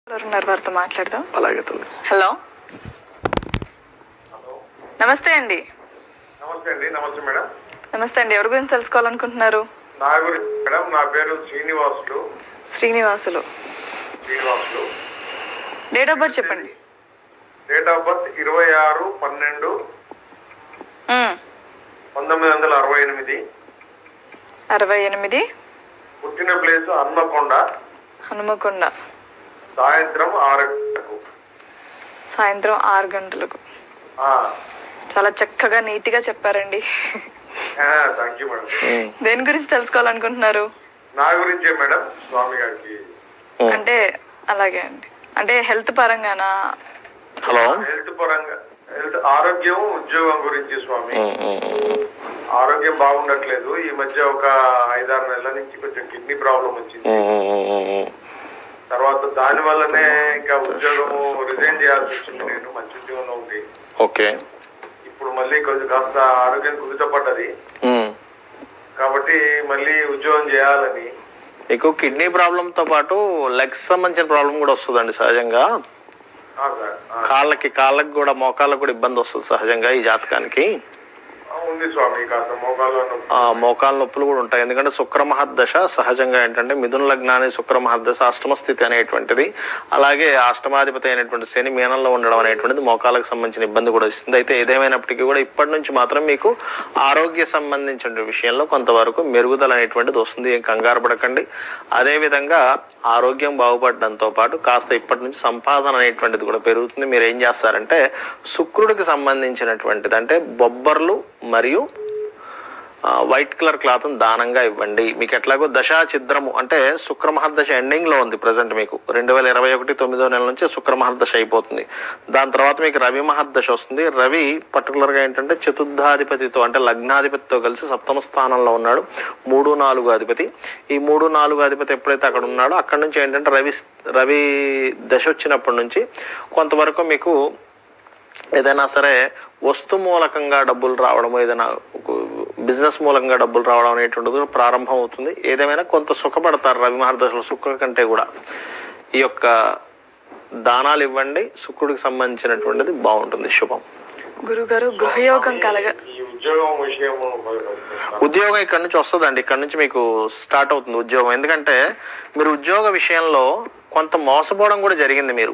ఎవరు ఉన్నారు వారితో మాట్లాడదాం అలాగే తల్లి హలో నమస్తే అండి నమస్తే అండి నమస్తే మేడం నమస్తే అండి ఎవరి గురించి తెలుసుకోవాలనుకుంటున్నారు నా గురించి మేడం నా పేరు Srinivasulu Srinivasulu Srinivasulu date of birth చెప్పండి డేట్ ఆఫ్ బర్త్ ఇరవై ఆరు పన్నెండు మ్మ్. పంతొమ్మిది వందల అరవై ఎనిమిది అరవై ఎనిమిది పుట్టిన ప్లేస్ హన్మకొండ హనుమకొండ సాయంత్రం ఆరు గంటలకు సాయంత్రం ఆరు గంటలకు ఆ, చాలా చక్కగా నీట్ గా చెప్పారండి ఆ, థ్యాంక్ యూ మేడం ఉమ్, దేని గురించి తెలుసుకోవాలనుకుంటున్నారు నా గురించే మేడం స్వామి గారికి ఉమ్. అంటే అలాగే అండి అంటే హెల్త్ పరంగానా హలో హెల్త్ పరంగా హెల్త్ ఆరోగ్యం ఉద్యోగం గురించి స్వామి ఉమ్, ఉమ్, ఉమ్. ఆరోగ్యం బాగుండట్లేదు ఈ మధ్య ఒక ఐదారు నెలల నుంచి కొంచెం కిడ్నీ ప్రాబ్లం వచ్చింది ఉమ్, ఉమ్, ఉమ్, ఉమ్. తర్వాత దాని వల్లనే ఇంకా ఉద్యోగం రిజైన్ చేయాల్సి వచ్చింది నేను మంచి ఉద్యోగంలో ఉంది ఓకే ఇప్పుడు మళ్ళీ కొంచెం కాస్త ఆరోగ్యం కుదుటపడ్డది ఉమ్. కాబట్టి మళ్ళీ ఉద్యోగం చేయాలని మీకు కిడ్నీ ప్రాబ్లంతో పాటు లెగ్స్ సంబంధించిన ప్రాబ్లం కూడా వస్తుందండి సహజంగా ఆ సార్ ఆ, కాళ్ళకి కాళ్ళకి కూడా మోకాళ్ళకి కూడా ఇబ్బంది వస్తుంది సహజంగా ఈ జాతకానికి ఆ, ఉంది స్వామి కాస్త మోకాల్లో నొప్పి. ఆ మోకాళ్ళ నొప్పులు కూడా ఉంటాయి ఎందుకంటే శుక్ర మహర్దశ సహజంగా ఏంటంటే మిథున లగ్నాన్ని శుక్ర మహర్దశ అష్టమ స్థితి అనేటువంటిది అలాగే అష్టమాధిపతి అయినటువంటి శని మీనంలో ఉండడం అనేటువంటిది మోకాళ్ళకు సంబంధించిన ఇబ్బంది కూడా ఇస్తుంది అయితే ఏదేమైనప్పటికీ కూడా ఇప్పటి నుంచి మాత్రం మీకు ఆరోగ్య సంబంధించిన విషయంలో కొంతవరకు మెరుగుదల అనేటువంటిది వస్తుంది ఏం కంగారు పడకండి అదే విధంగా ఆరోగ్యం బాగుపడడంతో పాటు కాస్త ఇప్పటి నుంచి సంపాదన అనేటువంటిది కూడా పెరుగుతుంది మీరు ఏం చేస్తారంటే శుక్రుడికి సంబంధించినటువంటిది అంటే బొబ్బర్లు మరియు ఆ, వైట్ కలర్ క్లాత్ దానంగా ఇవ్వండి మీకు ఎట్లాగో దశా చిద్రము అంటే శుక్ర మహర్దశ ఎండింగ్ లో ఉంది ప్రజెంట్ మీకు రెండు వేల ఇరవై ఒకటి తొమ్మిదో నెల నుంచి శుక్ర మహర్దశ అయిపోతుంది దాని తర్వాత మీకు రవి మహర్దశ వస్తుంది రవి పర్టికులర్ గా ఏంటంటే చతుర్థాధిపతితో అంటే లగ్నాధిపతితో కలిసి సప్తమ స్థానంలో ఉన్నాడు మూడు నాలుగు అధిపతి ఈ మూడు నాలుగు అధిపతి ఎప్పుడైతే అక్కడ ఉన్నాడో అక్కడ నుంచి ఏంటంటే రవి రవి దశ వచ్చినప్పటి నుంచి కొంతవరకు మీకు ఏదైనా సరే వస్తు మూలకంగా డబ్బులు రావడం ఏదైనా బిజినెస్ మూలంగా డబ్బులు రావడం అనేటువంటిది కూడా ప్రారంభం అవుతుంది ఏదేమైనా కొంత సుఖపడతారు రవి మహర్దశలో శుక్రుడి కంటే కూడా ఈ యొక్క దానాలు ఇవ్వండి శుక్రుడికి సంబంధించినటువంటిది బాగుంటుంది శుభం గురుగారు గృహయోగం కలగ ఈ ఉద్యోగం విషయం ఉద్యోగం ఇక్కడ నుంచి వస్తుందండి ఇక్కడ నుంచి మీకు స్టార్ట్ అవుతుంది ఉద్యోగం ఎందుకంటే మీరు ఉద్యోగ విషయంలో కొంత మోసపోవడం కూడా జరిగింది మీరు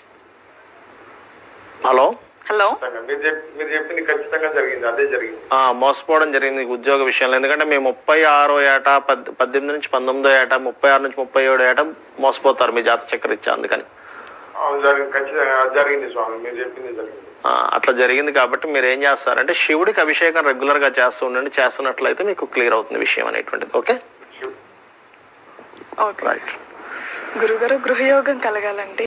హలో హలో మీరు చెప్ మీరు చెప్పింది ఖచ్చితంగా జరిగింది అదే జరిగింది ఆ, మోసపోవడం జరిగింది ఈ ఉద్యోగ విషయంలో ఎందుకంటే మేము ముప్పై ఆరో ఏట పద్- పద్దెనిమిది నుంచి పంతొమ్మిదో ఏట ముప్పై ఆరు నుంచి ముప్పై ఏడో ఏట మోసపోతారు మీ జాత చక్కెర ఇచ్చా అందుకని అవును జరిగింది ఖచ్చితంగా అది జరిగింది స్వామి మీరు చెప్పింది జరిగింది ఆ, అట్లా జరిగింది కాబట్టి మీరు ఏం చేస్తారంటే శివుడికి అభిషేకం రెగ్యులర్ గా చేస్తూ ఉండండి చేస్తున్నట్లయితే మీకు క్లియర్ అవుతుంది విషయం అనేటువంటిది ఓకే ఓకే రైట్ గురుగారు గృహయోగం కలగాలంటే